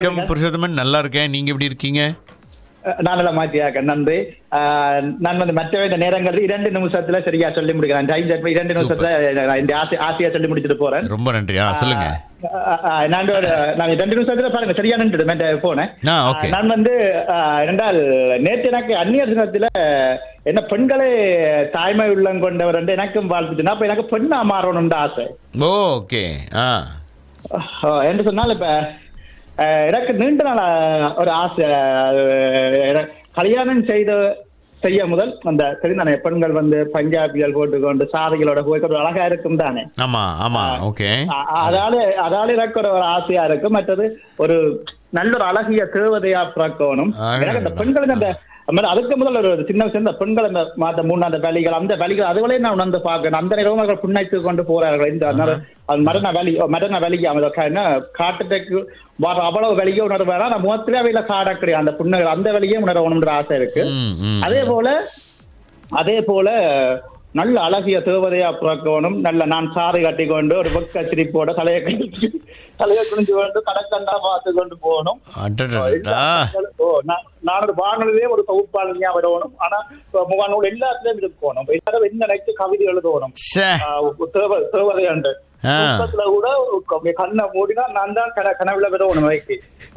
வணக்கம் புருஷோத்தமன் நல்லா இருக்கேன் நீங்க எப்படி இருக்கீங்க நான் நல்லா மாற்றியாக்க நன்றி ஆஹ் நான் வந்து மற்ற இந்த நேரங்கள் இரண்டு நிமிஷத்துல சரியா சொல்லி முடிக்கிறேன் டைம் செட் இரண்டு நிமிஷத்துல நான் இந்த ஆசை ஆசையா சொல்லி முடிச்சுட்டு போறேன் ரொம்ப நன்றி ஆ சொல்லுங்க ஆஹ் ஆஹ் நான் ஒரு நான் ரெண்டு நிமிஷத்துல பாருங்க சரியா நின்று போனேன் ஆ, okay. நான் வந்து ஆஹ் என்றால் நேற்று எனக்கு அந்நியர் தினத்துல என்ன பெண்களே தாய்மை உள்ளம் கொண்டவர் என்று எனக்கும் வாழ்த்துச்சுன்னா அப்ப எனக்கு பெண்ணா மாறணும்னு ஆசை ஓ ஓகே ஆ ஆஹ் என்று சொன்னால் இப்ப ஆஹ் எனக்கு நீண்ட நாள் ஆஹ் ஒரு ஆசை ஆஹ் எனக்கு கல்யாணம் செய்த செய்ய முதல் அந்த தெரிந்தானே பெண்கள் வந்து பஞ்சாபிகள் போட்டுக்கொண்டு சாதிகளோட போய் ஒரு அழகா இருக்கும் தானே ஆமா ஆமா ஓகே அ- அதால அதால எனக்கு ஒரு ஒரு ஆசையா இருக்கு மற்றது ஒரு நல்ல ஒரு அழகிய தேவதையா பிறக்கணும் ஆ. எனக்கு அந்த பெண்களுக்கு அந்த அந்த அதுக்கு முதல்ல ஒரு சின்ன விஷயம் இந்த பெண்கள் அந்த மாத மூணு அந்த வேலிகள் அந்த வேலிகள் அதுவளே நான் உணர்ந்து பார்க்கணும் அந்த நேரம் அவர்கள் புண்ணாய்த்து கொண்டு போறார்கள் இந்த நேரம் அது மரண வேலி மரண வேலிக்கு அவங்க என்ன காட்டுக்கு வர அவ்வளவு வெளியே உணர வேணாம் நான் முகத்திலே அவையில காடக்கூடிய அந்த புண்ணுகள் அந்த வெளியே உணரணும்ன்ற ஆசை இருக்கு ம், ம். அதே போல அதே போல நல்ல அழகிய தேவதையா பிறக்கணும் நல்ல நான் சாறு கட்டி கொண்டு ஒரு பக்க சிரிப்போட தலையை கழிச்சு தலையை குனிஞ்சு கொண்டு கடற்கண்டா பார்த்து கொண்டு போகணும் அடடடடா. ஓ, நான் நான் ஒரு வானொலியே ஒரு தொகுப்பாளனியா வரணும் ஆனா இப்ப முகாநூல் எல்லாத்துலயும் இருக்கணும் எல்லாரும் என்ன நினைச்சு கவிதை எழுதணும் ச்சே. ஆஹ் தேவ- தேவதை உண்டு ஆ. புத்தகத்துல கூட அப்படியே கண்ணை மூடினா நான் தான் கன கனவுல வரணும் வைக்கு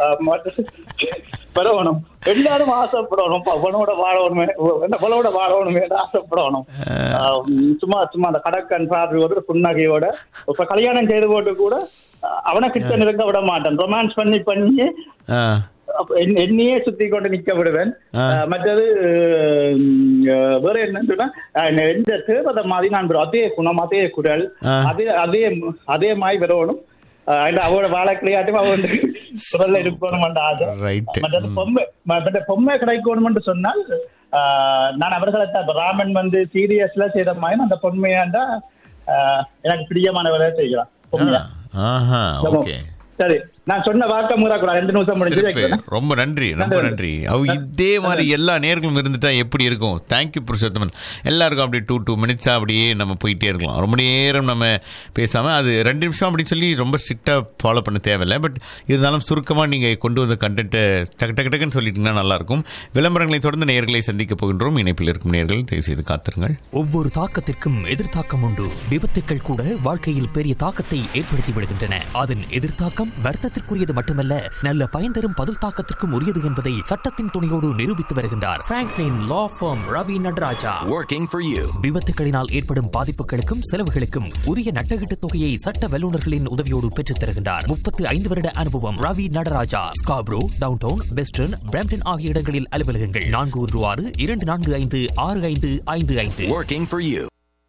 வரணும் எல்லாரும் ஆசைப்படணும் அவனோட வாழணுமே அவளோட வாழணுமே ஆசைப்படணும் ஆஹ் சும்மா சும்மா அந்த கடற்கண் பார்வையோட புன்னகையோட இப்ப கல்யாணம் செய்து போட்டு கூட ஆஹ் அவனை கிட்ட நெருங்க விட மாட்டேன் ரொமான்ஸ் பண்ணி பண்ணி ஆ அப்ப என்- என்னையே சுத்தி கொண்டு நிக்க விடுவேன் ஆ. ஆஹ் மற்றது உம், ஆஹ் வேற என்னன்னு சொன்னா ஆஹ் இந்த தேவதை மாதிரி நான் ஒரு அதே குணம் அதே குரல் ஆ. அதே அதே அதே மாதிரி வரணும் ஆஹ் இல்ல அவளோட வாழக்கிளையாட்டும் அவ வந்து குரல்ல இருக்கணும் ஆசை Right. மற்றது பொம்மை மற்ற பொம்மை கிடைக்கணும் சொன்னால் ஆஹ் நான் அவர்களை தான் இப்ப ராமன் வந்து சீரியஸ்ல செய்த மாதிரி அந்த பொம்மையாண்டா ஆஹ் எனக்கு பிரியமானவரை செய்யலாம் பொம்மையா ஆஹா ஓகே சரி நான் சொன்ன வாக்க மூறாக்குறேன் ரெண்டு நிமிஷம் முடிஞ்சு சிறப்பு. வைக்கிறேன் ரொம்ப நன்றி ரொம்ப நன்றி அவ இதே மாதிரி எல்லா நேர்களும் இருந்துட்டா எப்படி இருக்கும் தேங்க்யூ புருஷோத்தமன் எல்லாருக்கும் அப்படி டூ டூ மினிட்ஸா அப்படியே நம்ம போயிட்டே இருக்கலாம் ரொம்ப நேரம் நம்ம பேசாம அது ரெண்டு நிமிஷம் அப்படின்னு சொல்லி ரொம்ப ஸ்ட்ரிக்டா ஃபாலோ பண்ண தேவையில்லை பட் இருந்தாலும் சுருக்கமா நீங்க கொண்டு வந்த கண்டென்ட்டை டக்கு டக்கு டக்குன்னு சொல்லிட்டீங்கன்னா நல்லா இருக்கும் விளம்பரங்களை தொடர்ந்து நேர்களை சந்திக்க போகின்றோம் இணைப்பில் இருக்கும் நேர்கள் தயவு செய்து காத்திருங்கள் ஒவ்வொரு தாக்கத்திற்கும் எதிர்த்தாக்கம் உண்டு விபத்துக்கள் கூட வாழ்க்கையில் பெரிய தாக்கத்தை ஏற்படுத்தி விடுகின்றன அதன் எதிர்த்தாக்கம் வருத்தத்திற்குரியது மட்டுமல்ல நல்ல பயன் தரும் பதில் தாக்கத்திற்கும் உரியது என்பதை சட்டத்தின் துணையோடு நிரூபித்து வருகின்றார் Franklin law firm Ravi Nadaraja Working for you. விபத்துகளினால் ஏற்படும் பாதிப்புகளுக்கும் செலவுகளுக்கும் உரிய நட்டகீட்டு தொகையை சட்ட வல்லுநர்களின் உதவியோடு பெற்றுத் தருகின்றார் முப்பத்து ஐந்து வருட அனுபவம் Ravi Nadaraja Scarborough downtown western Brampton ஆகிய இடங்களில் அலுவலகங்கள் நான்கு ஒன்று ஆறு இரண்டு நான்கு ஐந்து ஆறு ஐந்து ஐந்து ஐந்து Working for you.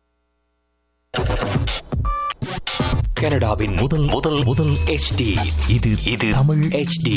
கனடாவின் முதல் முதல் முதல் HD இது இது தமிழ் HD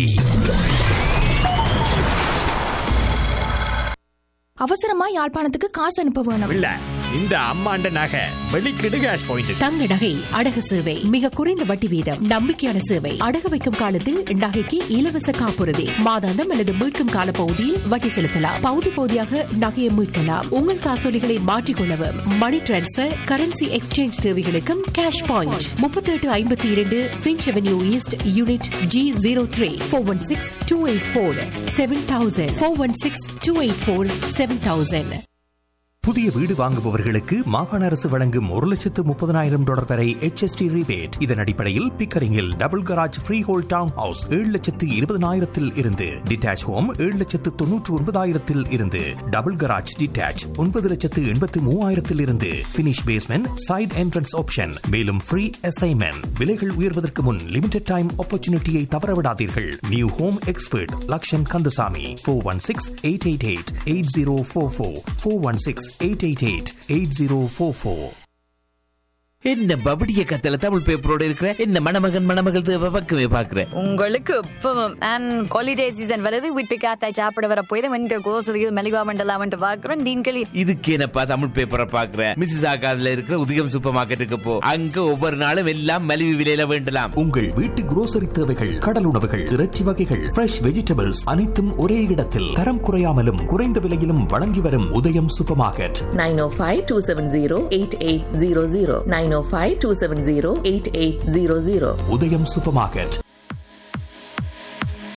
அவசரமா யாழ்ப்பாணத்துக்கு காசு அனுப்ப வேணும் இல்ல இந்த அம்மாண்ட நகை வெளிக்கிடு கேஷ் பாயிண்ட் தங்க நகை அடகு சேவை மிக குறைந்த வட்டி வீதம் நம்பிக்கையான சேவை அடகு வைக்கும் காலத்தில் நகைக்கு இலவச காப்புறுதி மாதாந்தம் அல்லது மீட்கும் கால பகுதியில் வட்டி செலுத்தலாம் பகுதி பகுதியாக நகையை மீட்கலாம் உங்கள் காசோலிகளை மாற்றிக்கொள்ளவும் மணி டிரான்ஸ்பர் கரன்சி எக்ஸ்சேஞ்ச் தேவைகளுக்கும் கேஷ் பாயிண்ட் முப்பத்தி எட்டு ஐம்பத்தி இரண்டு Finch avenue east unit G zero three four one six two eight four seven thousand four one six two eight four seven thousand புதிய வீடு வாங்குபவர்களுக்கு மாகாண அரசு வழங்கும் ஒரு லட்சத்து முப்பதனாயிரம் டாலர் வரை HST rebate இதன் அடிப்படையில் பிக்கரிங்கில் double garage freehold town house ஏழு லட்சத்து இருபதனாயிரத்தில் இருந்து டிட்டாச் ஹோம் ஏழு லட்சத்து தொன்னூற்று ஒன்பதாயிரத்தில் இருந்து டபுள் கராஜ் டிட்டாச் ஒன்பது லட்சத்து எண்பத்து மூவாயிரத்தில் இருந்து finish basement side entrance option மேலும் ஃப்ரீ அசைன்மெண்ட் விலைகள் உயர்வதற்கு முன் லிமிடெட் டைம் ஆப்பர்ச்சுனிட்டியை தவறவிடாதீர்கள் new home expert Lakshan Kandasamy four one six eight eight eight eight zero four four four one six eight eight eight eight zero four four என்ன பபடிய கத்தல தமிழ் பேப்பரோட இருக்கிற என்ன மணமகன் மணமகள் தேவை பக்கமே பாக்குற உங்களுக்கு இப்பவும் அண்ட் ஹாலிடே சீசன் வருது வீட்டு காத்தாய் சாப்பிட வர போய் வந்து கோசலியில் மெலிவா மண்டலாமன்ட்டு பார்க்குறோம் டீன்களி இதுக்கு என்னப்பா தமிழ் பேப்பரை பாக்குற மிஸ்ஸஸ் ஆகாதுல இருக்கிற உதயம் சூப்பர் மார்க்கெட்டுக்கு போ அங்க ஒவ்வொரு நாளும் எல்லாம் மலிவு விலையில வேண்டலாம் உங்கள் வீட்டு grocery தேவைகள் கடல் உணவுகள் இறைச்சி வகைகள் ஃப்ரெஷ் வெஜிடபிள்ஸ் அனைத்தும் ஒரே இடத்தில் தரம் குறையாமலும் குறைந்த விலையிலும் வழங்கி வரும் Udayam supermarket nine O five two seven zero eight eight zero zero nine O five two seven zero eight eight zero zero Udayam supermarket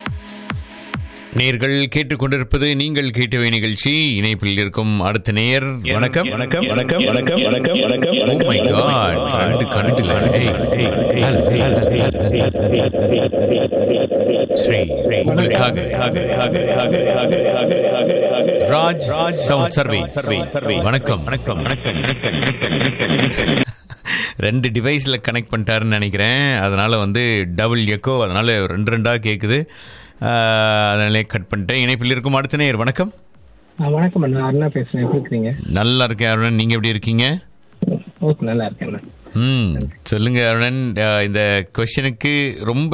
நேர்கள் கேட்டுக்கொண்டிருப்பது நீங்கள் கேட்டவை நிகழ்ச்சி இணைப்பில் இருக்கும் அடுத்த நேர் வணக்கம் வணக்கம் வணக்கம் வணக்கம் வணக்கம் வணக்கம் ஓ மை காட் ரெண்டு கண்டுல ஸ்ரீ உங்களுக்காக Raj Raj sound survey survey வணக்கம் வணக்கம் ரெண்டு டிவைஸ்ல கனெக்ட் பண்ணிட்டாருன்னு நினைக்கிறேன் அதனால வந்து டபுள் எக்கோ அதனால ரெண்டு ரெண்டா கேக்குது ஆஹ், அதனாலே கட் பண்ணிட்டேன் இணைப்பில் இருக்கும் அடுத்த நேர் வணக்கம் வணக்கம் அண்ணா அருணா பேசுறேன் எப்படி இருக்கீங்க நல்லா இருக்கேன் அருணன் நீங்க எப்படி இருக்கீங்க ஓகே நல்லா இருக்கேன் அண்ணா. ம் சொல்லுங்க அருணன் அஹ், இந்த கொஷனுக்கு ரொம்ப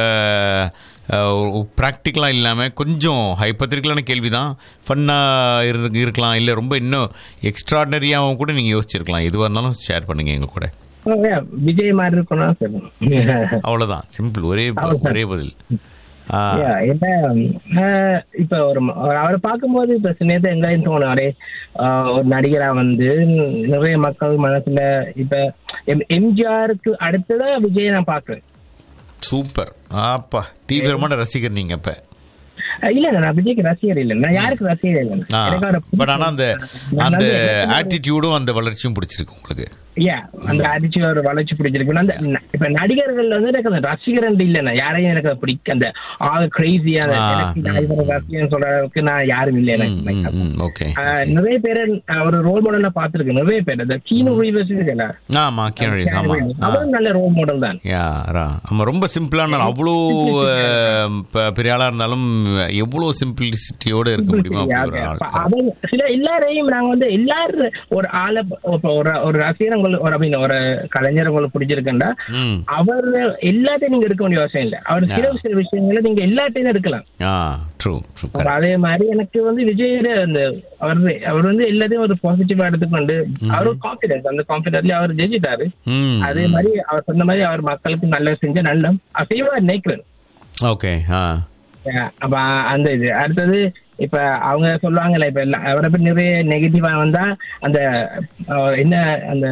ப்ராக்டிக்கலாக இல்லாமல் கொஞ்சம் ஹைப்பத்திரிக்கலான கேள்வி தான் ஃபன்னாக இரு இருக்கலாம் இல்லை ரொம்ப இன்னும் எக்ஸ்ட்ராடனரியாகவும் கூட நீங்கள் யோசிச்சிருக்கலாம் எதுவாக இருந்தாலும் ஷேர் பண்ணுங்க எங்க கூட ஓ, yeah, விஜய் மாதிரி இருக்கணும் சொல்லணும் அவ்வளோதான் சிம்பிள் ஒரே ஒரே பதில் ஆ Yeah, என்ன ஆஹ், இப்ப ஒரு ம- அவரை பார்க்கும்போது இப்ப சில நேரத்தை எங்கேயும் தோணும் அரே ஆஹ், ஒரு நடிகரா வந்து நிறைய மக்கள் மனசுல இப்ப எம்- எம்ஜிஆருக்கு அடுத்ததா விஜய் நான் பாக்குறேன் சூப்பர் ஆப்பா தீவிரமான ரசிகர் நீங்க அப்ப அஹ், இல்ல நான் விஜய்க்கு ரசிகர் இல்லை நான் யாருக்கு ரசிகர் இல்லை எனக்கு அவரை பட் ஆனா அந்த நான் அந்த வந்து- ஆட்டிடியூடும் அந்த வளர்ச்சியும் பிடிச்சிருக்கு உங்களுக்கு Yeah, அந்த அடிச்சு ஒரு வளர்ச்சி பிடிச்சிருக்கு அந்த ந- இப்ப நடிகர்கள் வந்து எனக்கு அந்த ரசிகர் இல்லைண்ணா யாரையும் எனக்கு அது பிடிக்க அந்த ஆல் கிரேசியா ஆ, ரசிகன் சொல்ற அளவுக்கு நான் யாரும் இல்லை எனக்கு ஓகே ஆஹ், நிறைய பேரை நான் ஒரு ரோல் மாடலா பாத்துருக்கேன் நிறைய பேர் அந்த கீனு ரீவர்ஸ் இருக்குல்ல ஆமா கேனரி ஆமா ஆ. அவரும் நல்ல ரோல் மாடல் தான் யா ரா ஆமா ரொம்ப சிம்பிளான அவ்வளோ அஹ், ப- பெரிய ஆளா இருந்தாலும் எவ்வளோ சிம்பிளிசிட்டியோட இருக்க முடியுமா அப்படி ஒரு ஆள் அப்ப அவங்க சில எல்லாரையும் நாங்க வந்து எல்லாரும் ஒரு ஆளை இப்ப ஒரு ஒரு ரசிகர் உங்களுக்கு ஒரு அப்படின்னு ஒரு கலைஞர் உங்களுக்கு பிடிச்சிருக்கேன்டா ம் அவர் எல்லாத்தையும் நீங்க எடுக்க வேண்டிய அவசியம் இல்லை அவர் சில சில விஷயங்களை நீங்க எல்லாத்தையும் எடுக்கலாம் ஆ ட்ரூ அப்ப அதே மாதிரி எனக்கு வந்து விஜயோட அந்த அவர் அவர் வந்து எல்லாத்தையும் ஒரு பாசிட்டிவா எடுத்துக்கொண்டு அவர் கான்பிடன்ஸ் அந்த கான்பிடன்ட்ல அவர் ஜெயிச்சிட்டாரு ம் அதே மாதிரி அவர் சொன்ன மாதிரி அவர் மக்களுக்கு நல்லது செஞ்ச நல்ல அசைவா நினைக்கிறேன் ஓகே ஆ Yeah, அப்ப அந்த இது அடுத்தது இப்ப அவங்க சொல்லுவாங்கல்ல இப்ப எல்லாம் அவரை பத்தி நிறைய நெகட்டிவா வந்தா அந்த அஹ், என்ன அந்த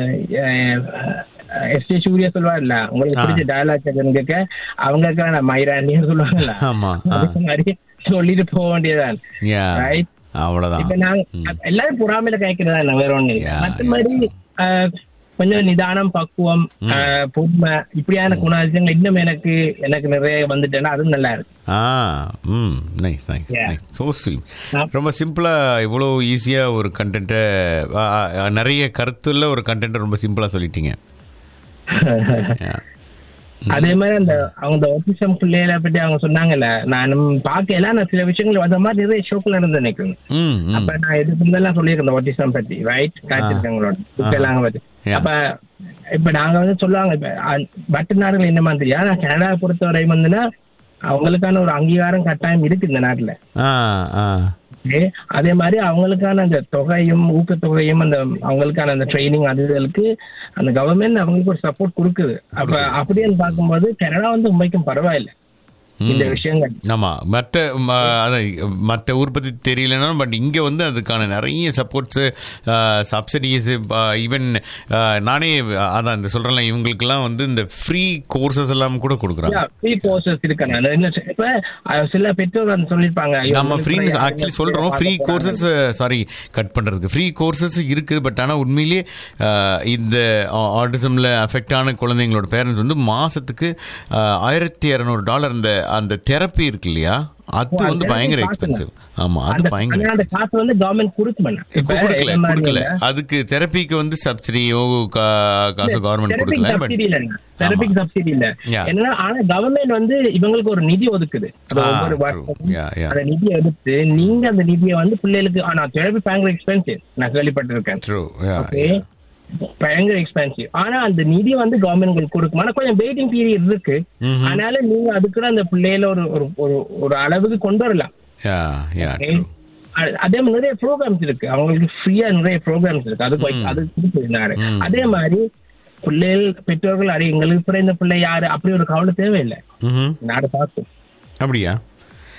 எஸ் டி சூர்யா சொல்லுவார்ல உங்களுக்கு ஆ. பிடிச்ச டயலாக் கேட்க அவங்களுக்கான மயிராண்டின்னு சொல்லுவாங்கல்ல ஆமா ஆ அதுக்கு மாதிரி சொல்லிட்டு போக வேண்டியதுதான் யா Right? அவ்வளோதான் இப்ப நாங்க எல்லாரும் பொறாமையில கேட்கிறதா என்ன வேற ஒண்ணு இல்ல. Yeah, மத்தபடி அஹ், கொஞ்சம் நிதானம் பக்குவம் அஹ், பொறுமை இப்படியான குணாதிசயங்கள் இன்னும் எனக்கு எனக்கு நிறைய வந்துட்டேன்னா அதுவும் நல்லா இருக்கு ஆ ம் nice nice Yeah. Nice so sweet ரொம்ப சிம்பிளாக இவ்வளோ ஈஸியாக ஒரு கண்டென்ட்டை நிறைய கருத்துள்ள ஒரு கண்டென்ட்டை ரொம்ப சிம்பிளாக சொல்லிட்டீங்க Yeah. அதே மாதிரி அந்த அவங்க ஒட்டிசம் பிள்ளைகளை பத்தி அவங்க சொன்னாங்கல்ல நானும் பார்க்கல நான் சில விஷயங்கள் அந்த மாதிரி நிறைய ஷோக்ல இருந்து நினைக்கிறேன் ம் ம் அப்ப நான் எதுக்கு இருந்தெல்லாம் சொல்லியிருக்கேன் ஒட்டிசம் பத்தி ரைட் காய்ச்சிருக்கவங்களோட இப்ப எல்லாம் பத்தி Yeah. அப்ப இப்ப நாங்க வந்து சொல்லுவாங்க இப்ப அ- மற்ற நாடுகள் என்ன மாதிரி ஆனா கனடாவை பொறுத்தவரை வந்துன்னா அவங்களுக்கான ஒரு அங்கீகாரம் கட்டாயம் இருக்கு இந்த நாட்டுல ஆ ஆ Okay. அதே மாதிரி அவங்களுக்கான அந்த தொகையும் ஊக்கத்தொகையும் அந்த அவங்களுக்கான அந்த ட்ரைனிங் அதுகளுக்கு அந்த கவர்மெண்ட் அவங்களுக்கு ஒரு சப்போர்ட் கொடுக்குது அப்ப அப்படின்னு பார்க்கும்போது கனடா வந்து உண்மைக்கும் பரவாயில்ல இந்த விஷயங்கள் ஆமா மற்ற ம- அதான் மற்ற உற்பத்தி தெரியலனா பட் இங்க வந்து அதுக்கான நிறைய சப்போர்ட்ஸ் சப்சிடிஸ் ஈவன் நானே அதான் இந்த சொல்றேன்ல இவங்களுக்கெல்லாம் வந்து இந்த ஃப்ரீ கோர்சஸ் எல்லாம் கூட கொடுக்குறாங்க ஃப்ரீ கோர்சஸ் இருக்கு நான் என்ன சொ- இப்ப அஹ், சில பெற்றோர் வந்து சொல்லிருப்பாங்க ஐயோ, நம்ம ஃப்ரீ உங்களுக்கு ஆக்சுவலி சொல்றோம் ஃப்ரீ பார்க்க கோர்சஸ் சாரி கட் பண்றதுக்கு ஃப்ரீ கோர்சஸ் இருக்குது பட் ஆனா உண்மையிலேயே அஹ், இந்த ஆட்டிசம்ல அஃபெக்ட் ஆன குழந்தைங்களோட பேரண்ட்ஸ் வந்து மாசத்துக்கு அஹ், ஆயிரத்தி இரநூறு டாலர் அந்த அந்த தெரப்பி இருக்கு இல்லையா அது ஓ, வந்து அந்த பயங்கர therapy எக்ஸ்பென்சிவ் ஆமா அது அந்த பயங்கர ஆனா அந்த காசு வந்து கவர்மெண்ட் கொடுக்குமண்ணா இப்போ கொடுக்கல கொடுக்கல அதுக்கு தெரப்பிக்கு வந்து சப்சிடியோ காசு கவர்மெண்ட் கொடுக்கல பட் சப்சிடி இல்ல தெரபிக் சப்சிடி இல்ல Yeah. என்னன்னா ஆனா கவர்மெண்ட் வந்து இவங்களுக்கு ஒரு நிதி ஒதுக்குது அது Ah, ஒவ்வொரு true. வருஷமும் Yeah, yeah. அந்த நிதியை எடுத்து நீங்க அந்த நிதியை வந்து பிள்ளைகளுக்கு ஆனா தெரபி பயங்கர எக்ஸ்பென்சிவ் நான் கேள்விப்பட்டிருக்கேன் ட்ரூ ஓகே பயங்கர எக்ஸ்பென்சிவ் ஆனா அந்த நிதி வந்து கவர்மெண்ட் கொடுக்கும் ஆனா கொஞ்சம் வெயிட்டிங் பீரியட் இருக்கு ம்ஹும். அதனால நீங்க அதுக்குள்ள அந்த பிள்ளைகள ஒரு ஒரு ஒரு- ஒரு அளவுக்கு கொண்டு வரலாம் யா யா Okay? அ- அதே மாதிரி நிறைய ப்ரோக்ராம்ஸ் இருக்கு அவங்களுக்கு ஃப்ரீயா நிறைய ப்ரோக்ராம்ஸ் இருக்கு அது போய்- அது கொடுத்துருந்தாரு ம். அதே மாதிரி பிள்ளைகள் பெற்றோர்கள் அறி எங்களுக்கு பிறந்த பிள்ளை யாரு அப்படி ஒரு கவலை தேவையில்லை ம்ஹும். நாடு பார்க்கும் அப்படியா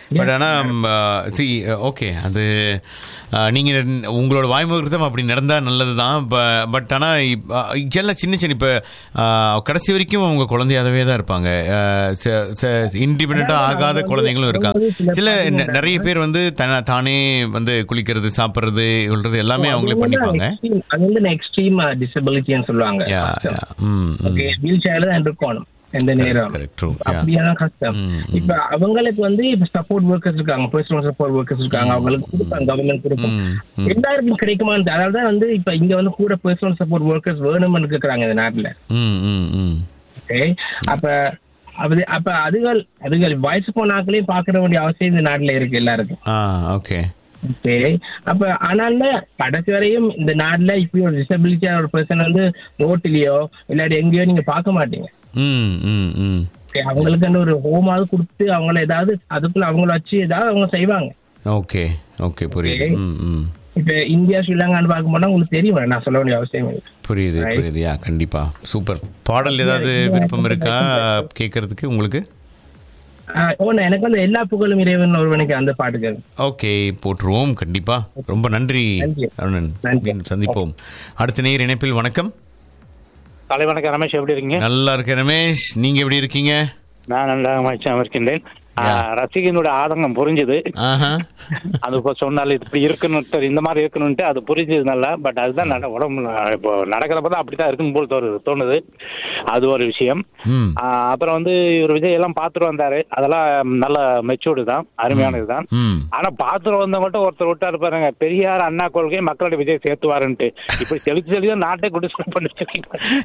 பட் ஆனால் சி ஓகே அது அஹ், நீங்க உங்களோட வாய்முகத்தம் அப்படி நடந்தா நல்லது தான் பட் ஆனால் எல்லாம் சின்ன சின்ன இப்போ கடைசி வரைக்கும் அவங்க குழந்தையாகவே தான் இருப்பாங்க இண்டிபெண்ட்டாக ஆகாத குழந்தைங்களும் இருக்காங்க சில நெ- நிறைய பேர் வந்து தன தானே வந்து குளிக்கிறது சாப்பிட்றது சொல்றது எல்லாமே அவங்களே பண்ணிப்பாங்க extreme- அது வந்து எக்ஸ்ட்ரீம் டிசபிலிட்டின்னு சொல்லுவாங்க Yeah, yeah. ம், ம். ஓகே வீல் சேர்ல தான் இருக்கணும் எந்த நேரம் Correct, true. Yeah. அப்படியான கஷ்டம் இப்ப அவங்களுக்கு வந்து இப்ப சப்போர்ட் ஒர்க்கர்ஸ் இருக்காங்க பர்சனல் சப்போர்ட் ஒர்க்கர்ஸ் இருக்காங்க அவங்களுக்கு கொடுப்பாங்க கவர்மெண்ட் கொடுக்கும் ம், ம். எல்லாருக்கும் கிடைக்குமான்னு அதனால தான் வந்து இப்ப இங்க வந்து கூட பர்சனல் சப்போர்ட் ஒர்க்கர்ஸ் வேணும்னு கேக்குறாங்க இந்த நாட்டுல ம் ம் ம் ஓகே அப்ப அது அப்ப அதுகள் அதுகள் வயசு போனாக்களையும் பாக்குற வேண்டிய அவசியம் இந்த நாட்டுல இருக்கு எல்லாருக்கும் ஆ ஓகே ஓகே அப்ப ஆனால கடைசி வரையும் இந்த நாட்டுல இப்படி ஒரு டிசபிலிட்டியான ஒரு பர்சன் வந்து ரோட்டிலயோ இல்லாட்டி எங்கேயோ நீங்க பார்க்க மாட்டீங்க ம் ம் ம் Okay, அவங்களுக்கு ஒரு ஹோமாவது கொடுத்து அவங்கள ஏதாவது அதுக்குள்ள அவங்கள வச்சு ஏதாவது அவங்க செய்வாங்க ஓகே ஓகே புரியுது ம் ம் இப்ப இந்தியா ஸ்ரீலங்கான்னு பார்க்க போனா உங்களுக்கு தெரியும் நான் சொல்ல வேண்டிய அவசியம் இல்லை புரியுது Right. புரியுது யா கண்டிப்பா சூப்பர் பாடல் ஏதாவது விருப்பம் இருக்கா கேட்கறதுக்கு உங்களுக்கு ஆஹ் ஓ நான் எனக்கு வந்து எல்லா புகழும் இறைவன் ஒருவனுக்கு அந்த பாட்டுகள் ஓகே போட்டுருவோம் கண்டிப்பா ரொம்ப நன்றி நன்றி. அருணன் மீண்டும் சந்திப்போம் அடுத்த நேர் இணைப்பில் வணக்கம் காலை வணக்கம் ரமேஷ் எப்படி இருக்கீங்க நல்லா இருக்கேன் ரமேஷ் நீங்க எப்படி இருக்கீங்க நான் நல்லா மகிழ்ச்சியாக இருக்கின்றேன் ஆ, ரசிகனோட ஆதங்கம் புரிஞ்சுது ஆஹா அது இப்போ சொன்னால இது இப்படி இருக்கணும் இந்த மாதிரி இருக்கணும்ட்டு அது புரிஞ்சது நல்லா பட் அதுதான் நட உடம்பு இப்போ நடக்கிறப்ப தான் அப்படித்தான் இருக்குன்னு போல் தோணுது தோணுது அது ஒரு விஷயம் ம் ஆ, அப்புறம் வந்து இவர் விஜய் எல்லாம் பார்த்துட்டு வந்தாரு அதெல்லாம் நல்ல மெச்சூர்டு தான் அருமையானது தான் ம் ஆனா பார்த்துட்டு வந்தவங்கள்ட்ட ஒருத்தர் விட்டாரு பாருங்க பெரியார் அண்ணா கொள்கை மக்களோட விஜய் சேர்த்துவாருன்ட்டு இப்படி தெளிச்சு தெளிச்சு நாட்டை குடிச்சு பண்ணிட்டு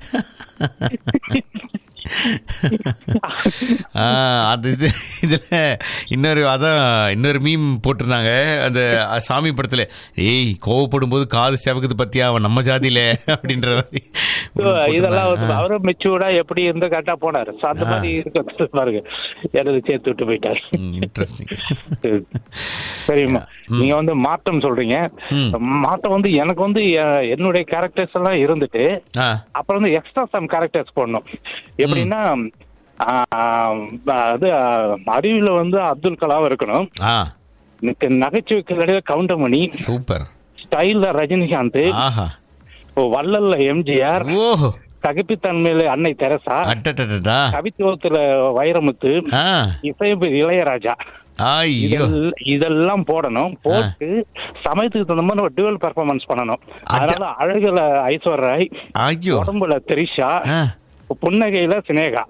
ஆ, அது இது இதுல இன்னொரு அதான் இன்னொரு மீம் போட்டிருந்தாங்க அந்த சாமி படத்துல ஏய் கோவப்படும் போது காது செவக்குது பத்தியா அவன் நம்ம ஜாதியில அப்படின்ற மாதிரி So, இதெல்லாம் வந்து அவரும் மெச்சூர்டா எப்படி இருந்து கரெக்டா போனாரு So, அந்த மாதிரி இருக்க பாருங்க எனக்கு சேர்த்து விட்டு போயிட்டாரு இன்ட்ரெஸ்டிங் சரிம்மா நீங்க வந்து மாற்றம் சொல்றீங்க மாற்றம் வந்து எனக்கு வந்து எ- என்னுடைய கேரக்டர்ஸ் எல்லாம் இருந்துட்டு ஆ அப்புறம் வந்து எக்ஸ்ட்ரா சம் கேரக்டர்ஸ் போடணும் எப்படின்னா ஆ, அது அறிவுல வந்து அப்துல் கலாம் இருக்கணும் ஆ எனக்கு நகைச்சுவைக்கு கவுண்டமணி சூப்பர் ஸ்டைல்ல ரஜினிகாந்த் ஆஹா இப்போ வள்ளல்ல எம்ஜிஆர் ஓஹோ சகிப்புத்தன்மையில அன்னை தெரசா அட்டடடா கவித்துவத்துல வைரமுத்து ஆ இசையமைப்பு இளையராஜா ஐயோ இதெல்- இதெல்லாம் போடணும் போட்டு சமயத்துக்கு தகுந்த மாதிரி ஒரு டுவல் பெர்ஃபார்மன்ஸ் பண்ணணும் அதனால அழகுல ஐஸ்வர்ராய் ஐயோ உடம்புல திரிஷா ஆ. புன்னகையில சினேகா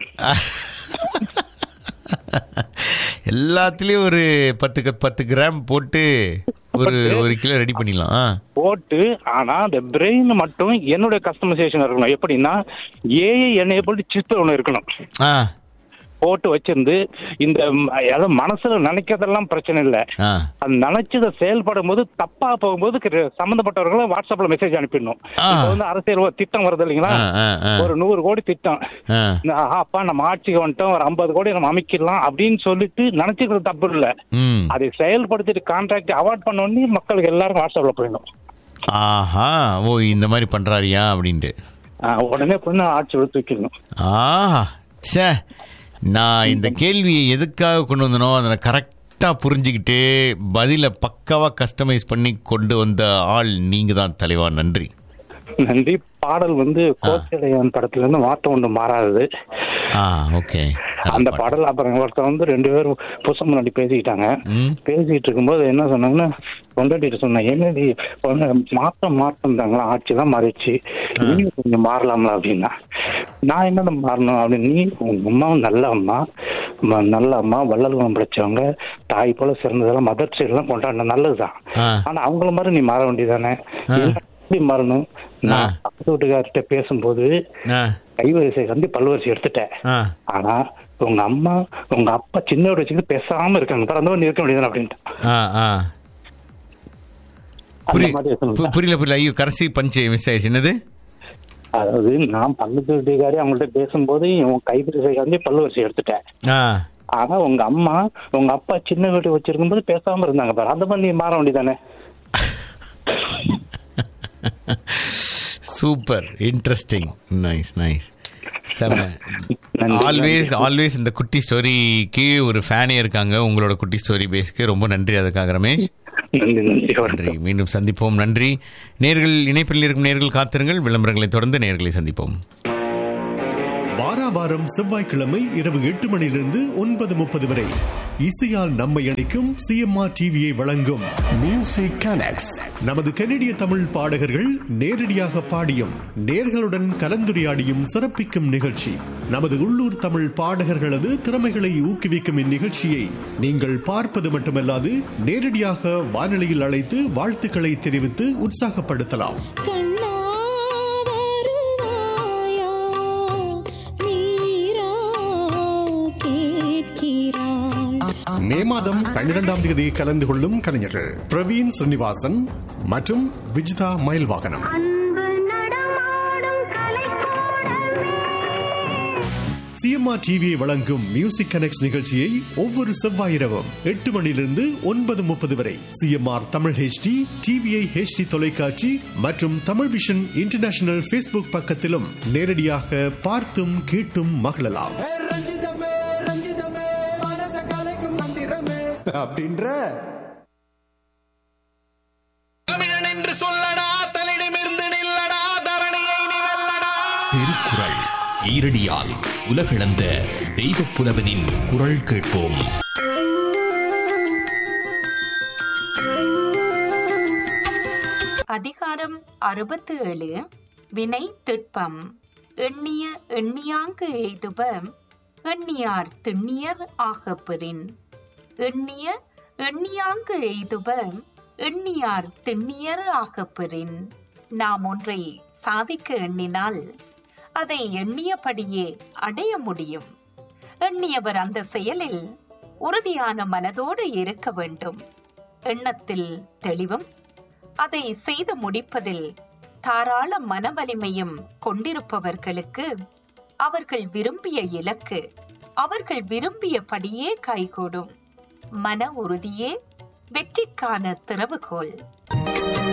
எல்லாத்துலயும் ஒரு பத்து க- பத்து கிராம் போட்டு ஒரு ஒரு கிலோ ரெடி பண்ணிடலாம் ஆ. போட்டு ஆனா அந்த பிரெயின் மட்டும் என்னுடைய கஸ்டமைசேஷன் இருக்கணும் எப்படின்னா ஏஐ எனேபிள் சிஸ்டம் ஒன்று இருக்கணும் ஆ போட்டு வச்சிருந்து இந்த ம், அதாவது மனசுல நினைக்கிறதெல்லாம் பிரச்சனை இல்லை ஆ அது நினைச்சதை செயல்படும் போது தப்பா போகும்போது கிர- சம்பந்தப்பட்டவர்களை வாட்ஸ்அப்ல மெசேஜ் அனுப்பிடணும் இப்ப வந்து அரசியல் ஒரு திட்டம் வருது இல்லைங்களா ஆ, ஆ, ஆ. ஒரு நூறு கோடி திட்டம் ஆ இந்த, ஆஹா, அப்பா நம்ம ஆட்சிக்கு வந்துட்டோம் ஒரு ஐம்பது கோடி நம்ம அமைக்கலாம் அப்படின்னு சொல்லிட்டு நினைச்சுக்கிறது தப்பு இல்ல ம் அதை செயல்படுத்திட்டு கான்ட்ராக்ட் அவார்ட் பண்ண உடனே மக்களுக்கு எல்லாரும் வாட்ஸ்அப்ல போயிடணும் ஆஹா ஓ இந்த மாதிரி பண்றாரியா அப்படின்ட்டு ஆஹ், உடனே பொண்ணு ஆட்சி தூக்கிடணும் ஆஹா ச்சே நான் இந்த கேள்வியை எதுக்காக கொண்டு வந்தனோ அதை கரெக்டாக புரிஞ்சுக்கிட்டு பதிலை பக்காவாக கஸ்டமைஸ் பண்ணி கொண்டு வந்த ஆள் நீங்க தான் தலைவா நன்றி நன்றி பாடல் வந்து கோச்சடையான் படத்துல இருந்து மாற்றம் ஒன்று மாறாதது ஆ ஓகே அந்த பாடல் அப்புறம் ஒருத்தர் வந்து ரெண்டு பேரும் புதுசு முன்னாடி பேசிக்கிட்டாங்க பேசிக்கிட்டு இருக்கும்போது என்ன சொன்னாங்கன்னா பொண்டாட்டிட்டு சொன்னேன் என்னடி பொண்ணு மாற்றம் மாற்றம் தாங்களா ஆட்சி தான் மாறிடுச்சு நீங்க கொஞ்சம் மாறலாம்ல அப்படின்னா நான் என்னதான் மாறணும் அப்படின்னு நீ உங்க அம்மாவும் நல்ல அம்மா ம- நல்ல அம்மா வள்ளல் குணம் படிச்சவங்க தாய் போல சிறந்ததெல்லாம் மதர் சைடு எல்லாம் கொண்டாடின நல்லதுதான் ஆ ஆனா அவங்கள மாதிரி நீ மாற வேண்டியதானே எப்படி மாறணும் நான் பக்கத்து வீட்டுக்கார்கிட்ட பேசும்போது ஆ கைவரிசை வந்து பல்வரிசை எடுத்துட்டேன் ஆ ஆனா உங்க அம்மா உங்க அப்பா சின்ன வச்சுக்கிட்டு பேசாம இருக்காங்க பிறந்த நீ இருக்க முடியாது அப்படின்ட்டு ஆ ஆ அந்த புரி- மாதிரி இருக்கணும். பு- புரியல புரியல ஐயோ கடைசி பஞ்சு மிஸ் ஆயிடுச்சு என்னது அதாவது நான் பக்கத்து வீட்டுக்காரி அவங்கள்ட்ட பேசும்போது உன் கைவரிசை வந்து பல்வரிசை எடுத்துட்டேன் ஆ ஆனா உங்க அம்மா உங்க அப்பா சின்ன வீட்டு வச்சிருக்கும் போது பேசாம இருந்தாங்க பாரு அந்த மாதிரி நீ மாற வேண்டியதானே சூப்பர் இன்ட்ரெஸ்டிங் நைஸ் நைஸ் செம நன்றி, ஆல்வேஸ் நன்றி. ஆல்வேஸ் இந்த குட்டி ஸ்டோரிக்கு ஒரு ஃபேனே இருக்காங்க உங்களோட குட்டி ஸ்டோரி பேஸ்க்கு ரொம்ப நன்றி அதுக்காக ரமேஷ் நன்றி நன்றி நன்றி மீண்டும் சந்திப்போம் நன்றி நேர்கள் இணைப்பில் இருக்கும் நேர்கள் காத்திருங்கள் விளம்பரங்களை தொடர்ந்து நேர்களை சந்திப்போம் வாரா வாரம் செவ்வாய்க்கிழமை இரவு எட்டு மணியிலிருந்து ஒன்பது முப்பது வரை இசையால் நம்மை இணைக்கும் சிஎம்ஆர் டிவியை வழங்கும் மியூசிக் கனெக்ட்ஸ் நமது கனடிய தமிழ் பாடகர்கள் நேரடியாக பாடியும் நேர்களுடன் கலந்துரையாடியும் சிறப்பிக்கும் நிகழ்ச்சி நமது உள்ளூர் தமிழ் பாடகர்களது திறமைகளை ஊக்குவிக்கும் இந்நிகழ்ச்சியை நீங்கள் பார்ப்பது மட்டுமல்லாது நேரடியாக வானொலியில் அழைத்து வாழ்த்துக்களை தெரிவித்து உற்சாகப்படுத்தலாம் மே மாதம் பன்னிரெண்டாம் தேதி கலந்து கொள்ளும் கலைஞர்கள் பிரவீன் ஸ்ரீனிவாசன் மற்றும் விஜிதா மயில்வாகனம் சிஎம்ஆர் டிவியை வழங்கும் மியூசிக் கனெக்ட் நிகழ்ச்சியை ஒவ்வொரு செவ்வாய் இரவும் எட்டு மணியிலிருந்து ஒன்பது முப்பது வரை CMR Tamil HD TVI HD தொலைக்காட்சி மற்றும் தமிழ் விஷன் இன்டர்நேஷனல் ஃபேஸ்புக் பக்கத்திலும் நேரடியாக பார்த்தும் கேட்டும் மகிழலாம் அப்படின்ற என்று சொல்லடா தலிடமிருந்து நில்லடா தரணியை நீ வெல்லடா திருக்குறள் ஈரடியால் உலகளந்த தெய்வ புலவனின் குரல் கேட்போம் அதிகாரம் அறுபத்து ஏழு வினை திட்பம் எண்ணிய எண்ணியாங்கு எய்துப எண்ணியார் திண்ணியர் ஆகப்பெறின் எண்ணிய எண்ணியாங்கு எய்துப எண்ணியார் திண்ணியர் ஆகப்பெறின் நாம் ஒன்றை சாதிக்க எண்ணினால் அதை எண்ணியபடியே அடைய முடியும் எண்ணியவர் அந்த செயலில் உறுதியான மனதோடு இருக்க வேண்டும் எண்ணத்தில் தெளிவும் அதை செய்து முடிப்பதில் தாராள மனவலிமையும் கொண்டிருப்பவர்களுக்கு அவர்கள் விரும்பிய இலக்கு அவர்கள் விரும்பியபடியே கைகூடும் மன உறுதியே வெற்றிக்கான திறவுகோல்